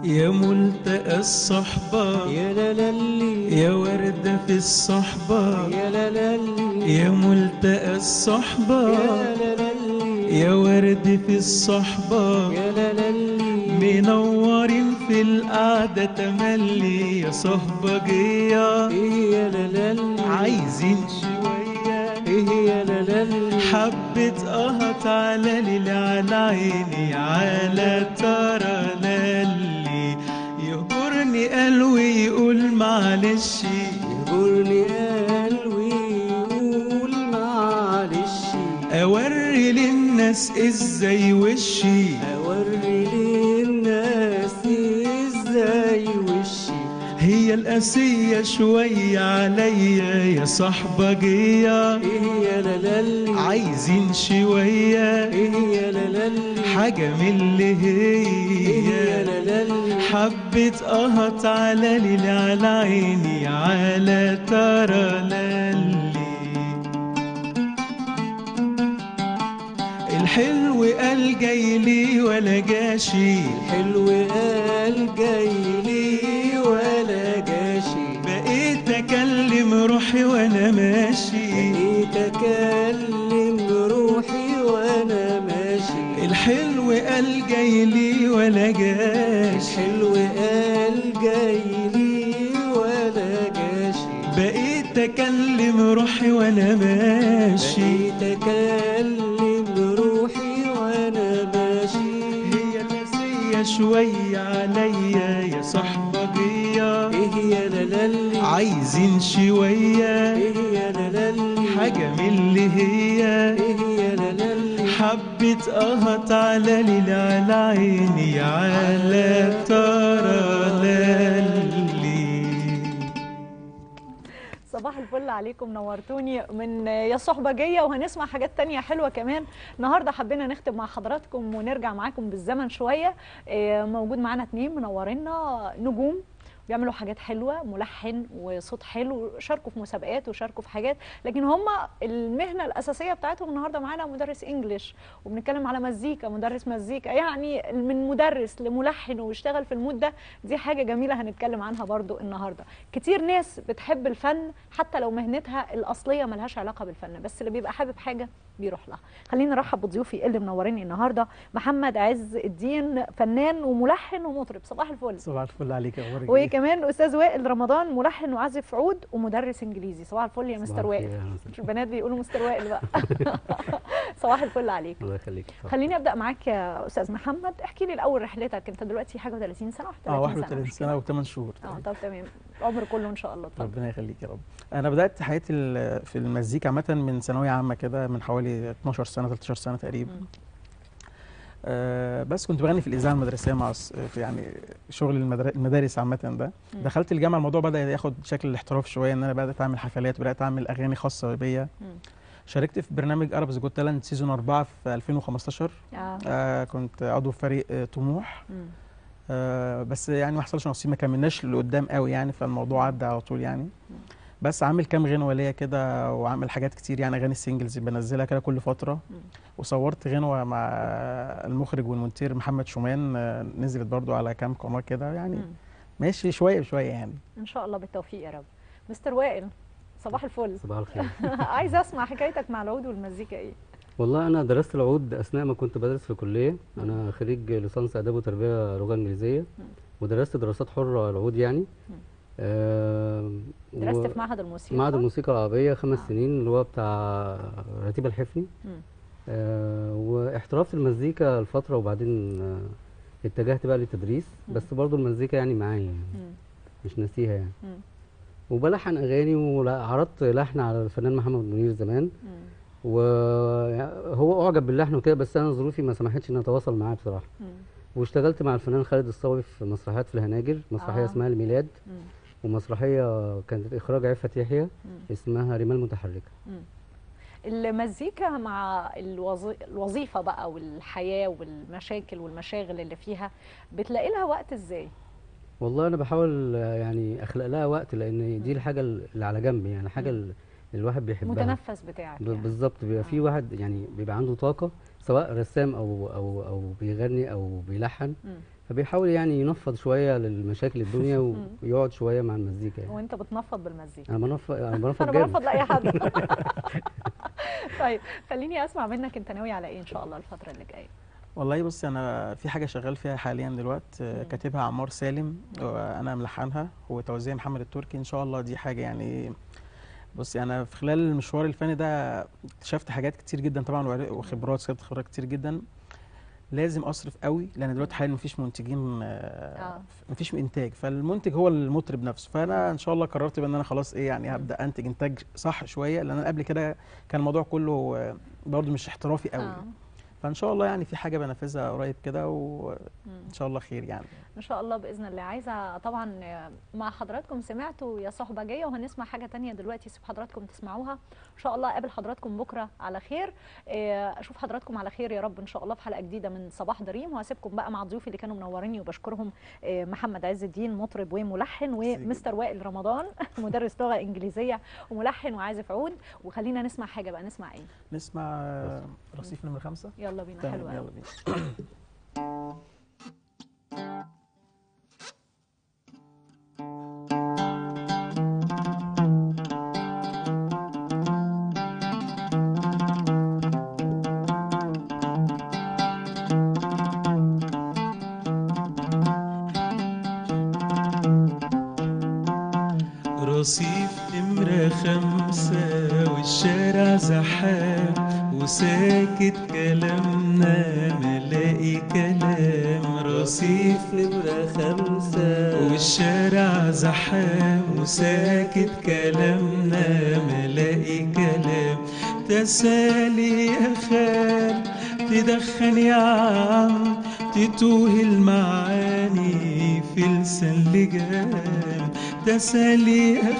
يا ملتقى الصحبة يا لا لا لي يا وردة في الصحبة يا لا لا لي يا ملتقى الصحبة يا لا لا لي يا ورد في الصحبة يا لا لا لي منورين في القعدة تملي يا صهبجية ايه يا لا لا لي عايزين شوية ايه يا لا لا لي حبة قهط على ليلي على عيني على ترى للي يهجرني قلبي يقول معلش يقولني قلبي يقول معلش اوري للناس ازاي وشي اوري للناس ازاي وشي هي القاسية شوية عليا يا صحبجية ايه يا لا لا لي عايزين شوية ايه يا لا لا لي حاجة من اللي ايه يا هي لا لا لي حبة قهط على ليلي على عيني على ترى للي الحلو قال جاي لي ولا جاشي حلو قال جاي لي ولا جاشي بقيت اكلم روحي وانا ماشي بقيت اكلم روحي وانا ماشي الحلو قال جاي لي ولا جاشي حلو قال جاي لي ولا جاشي بقيت اكلم روحي وانا ماشي بقيت اكلم روحي وانا ماشي هي القاسية شوية عليا يا صحبجية ايه يا لا لا لي عايزين شوية ايه يا لا لا لي حاجة من اللي هي ايه يا لا لا لي حبة قهط على ليلي على عيني على ترى للي صباح الفل عليكم نورتوني من يا صحبجية وهنسمع حاجات تانية حلوة كمان النهاردة حبينا نختم مع حضراتكم ونرجع معاكم بالزمن شوية آه، موجود معانا اتنين منورينا نجوم بيعملوا حاجات حلوة ملحن وصوت حلو شاركوا في مسابقات وشاركوا في حاجات لكن هم المهنة الأساسية بتاعتهم النهاردة معانا مدرس إنجليش وبنتكلم على مزيكا مدرس مزيكا يعني من مدرس لملحن واشتغل في المود ده دي حاجة جميلة هنتكلم عنها برضو النهاردة كتير ناس بتحب الفن حتى لو مهنتها الأصلية ملهاش علاقة بالفن بس اللي بيبقى حابب حاجة بيروح لها خليني نرحب بضيوفي اللي منوريني النهاردة محمد عز الدين فنان وملحن ومطرب صباح الفل صباح الفل عليك اخبارك ايه؟ وكمان استاذ وائل رمضان ملحن وعازف عود ومدرس انجليزي صباح الفل يا مستر وائل مش البنات بيقولوا مستر وائل بقى صباح الفل عليك الله يخليك خليني ابدا معاك يا استاذ محمد احكي لي الاول رحلتك انت دلوقتي حاجه و30 سنه اه 31 31 مش سنه كده؟ و8 شهور اه طب تمام العمر كله ان شاء الله اتفضل ربنا يخليك يا رب انا بدات حياتي ال- في المزيكا عامه من ثانويه عامه كده من حوالي 12 سنه 13 سنه تقريبا مم. آه بس كنت بغني في الاذاعه المدرسيه مع الص- في يعني شغل المدر- المدارس عامه ده مم. دخلت الجامعه الموضوع بدا ياخد شكل الاحتراف شويه ان انا بدات اعمل حفلات وبدات اعمل اغاني خاصه بيا مم. شاركت في برنامج اربز جوت تالنت سيزون 4 في 2015 اه آه كنت عضو في فريق آه طموح مم. آه بس يعني ما حصلش نصيب ما كملناش لقدام قوي يعني فالموضوع عدى على طول يعني بس عامل كام غنوه ليا كده وعامل حاجات كتير يعني اغاني السنجلز بنزلها كده كل فتره مم. وصورت غنوه مع المخرج والمونتير محمد شومان آه، نزلت برضو على كام قناه كده يعني مم. ماشي شويه بشويه يعني ان شاء الله بالتوفيق يا رب مستر وائل صباح الفل صباح الخير عايزه اسمع حكايتك مع العود والمزيكا ايه والله انا درست العود اثناء ما كنت بدرس في الكليه انا خريج ليسانس اداب وتربيه لغه انجليزيه ودرست دراسات حره العود يعني آه درست في معهد الموسيقى معهد الموسيقى العربيه خمس آه. سنين اللي هو بتاع رتيبه الحفني مم. آه واحترفت المزيكا لفتره وبعدين آه اتجهت بقى للتدريس مم. بس برضو المزيكا يعني معايا يعني مم. مش ناسيها يعني مم. وبلحن اغاني وعرضت لحن على الفنان محمد منير زمان مم. وهو اعجب باللحن وكده بس انا ظروفي ما سمحتش ان اتواصل معاه بصراحه مم. واشتغلت مع الفنان خالد الصاوي في مسرحيات في الهناجر مسرحيه آه. اسمها الميلاد مم. ومسرحيه كانت اخراج عفت يحيى مم. اسمها رمال متحركه مم. المزيكا مع الوظي... الوظيفة بقى والحياة والمشاكل والمشاغل اللي فيها بتلاقي لها وقت ازاي؟ والله انا بحاول آه، يعني اخلق لها وقت لان دي الحاجه اللي على جنب يعني حاجه اللي الواحد بيحبها متنفس بتاعك ب- يعني. بالظبط بيبقى في آه. واحد يعني بيبقى عنده طاقه سواء رسام او او او بيغني او بيلحن مم. فبيحاول يعني ينفض شويه للمشاكل الدنيا ويقعد شويه مع المزيكا يعني وانت بتنفض بالمزيكا انا بنفض انا بنفض انا جامد برفض لاي حد طيب خليني اسمع منك انت ناوي على ايه ان شاء الله الفتره اللي جايه والله بص انا في حاجه شغال فيها حاليا دلوقتي آه، مم. كاتبها عمار سالم وانا ملحنها وتوزيع محمد التركي ان شاء الله دي حاجه يعني بص انا في خلال المشوار الفني ده اكتشفت حاجات كتير جدا طبعا وعر- وخبرات سبت خبرات كتير جدا لازم اصرف قوي لان دلوقتي حاليا مفيش منتجين آه. آه. مفيش انتاج فالمنتج هو المطرب نفسه فانا ان شاء الله قررت بان انا خلاص ايه يعني هبدا انتج انتاج صح شويه لان انا قبل كده كان الموضوع كله آه، برضه مش احترافي قوي آه. فان شاء الله يعني في حاجه بنفذها قريب كده وان مم. شاء الله خير يعني ان شاء الله باذن الله عايزه طبعا مع حضراتكم سمعتوا يا صحبه جايه وهنسمع حاجه تانية دلوقتي سيب حضراتكم تسمعوها ان شاء الله اقابل حضراتكم بكره على خير آه، اشوف حضراتكم على خير يا رب ان شاء الله في حلقه جديده من صباح دريم وهسيبكم بقى مع ضيوفي اللي كانوا منوريني وبشكرهم آه، محمد عز الدين مطرب وملحن ومستر وائل رمضان مدرس لغه انجليزيه وملحن وعازف عود وخلينا نسمع حاجه بقى نسمع ايه نسمع آه، رصيف نمرة خمسة يلا بينا تمام حلو يلا قوي بينا رصيف نمرة خمسة والشارع زحام وساكت كلامنا ملاقي كلام رصيف نمرة خمسة والشارع زحام وساكت كلامنا ملاقي كلام تسالي يا خال تدخن يا عم تتوه المعاني في لسان لجام تسالي يا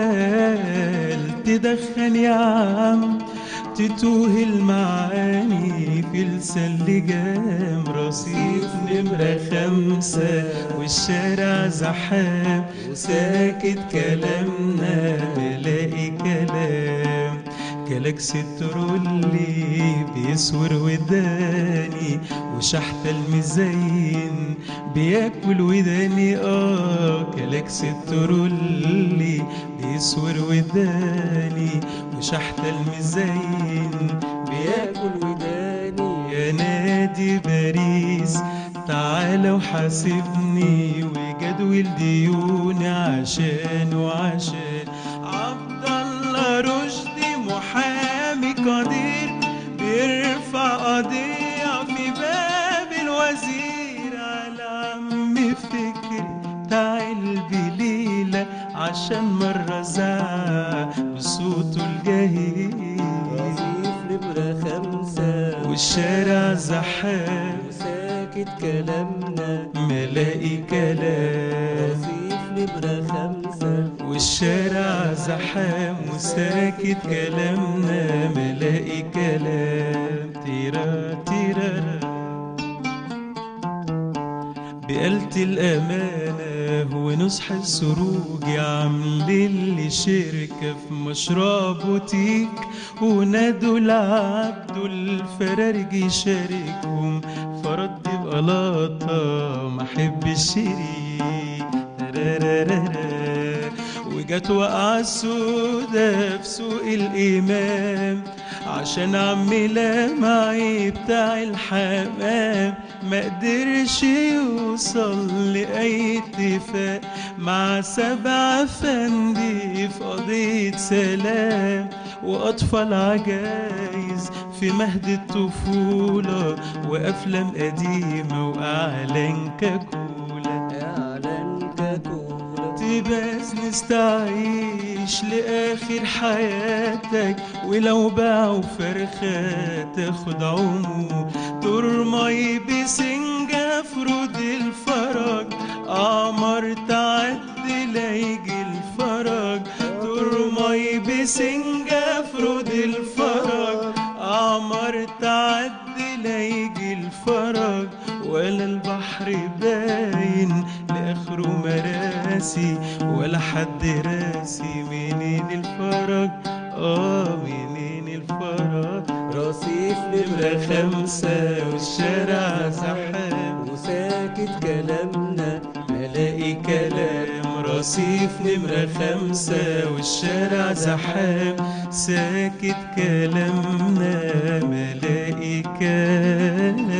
خال تدخن يا عم تتوه المعاني في لسان لجام رصيف نمرة خمسة والشارع زحام وساكت كلامنا بلاقي كلام كلاكس الترولي بيسور وداني وشحت المزين بياكل وداني اه كلاكس الترولي بيسور وداني وشحت المزين بياكل وداني يا نادي باريس تعالى وحاسبني وجدول ديوني عشان وعشان عبد الله رشدي محامي قدير بيرفع قضية في باب الوزير على عم فكري بتاع البليلة عشان مرة زعق بصوته الجهير رصيف نمرة خمسة والشارع زحام وساكت كلامنا ملاقي كلام رصيف نمرة خمسة والشارع زحام وساكت كلامنا ملاقي كلام تيرا تيرا بقالة الأمانة ونصح السروج عاملين لي شركة في مشروع بوتيك ونادوا العبد الفرارج يشاركهم فرد بقلاطة ما أحب الشريك ترارارارا. وجت وقعة سودا في سوق الإمام عشان عمي لمعي بتاع الحمام ما قدرش يوصل لأي اتفاق مع سبع فندي في قضية سلام وأطفال عجايز في مهد الطفولة وأفلام قديمة وأعلان كاكولا إعلان كاكولا تباس نستعيش لآخر حياتك ولو باعوا فرخة تاخد عمو ترمي بسنجة فرود الفرج قمر تعدي ليجي الفرج ترمي بسنجة فرود الفرج قمر تعدي ليجي الفرج ولا البحر باين لاخره مراسي ولا حد راسي منين الفرج اه منين الفرج رصيف نمرة نمرة خمسة والشارع زحام وساكت كلامنا رصيف نمرة خمسة والشارع زحام ساكت كلامنا ملاقي كلام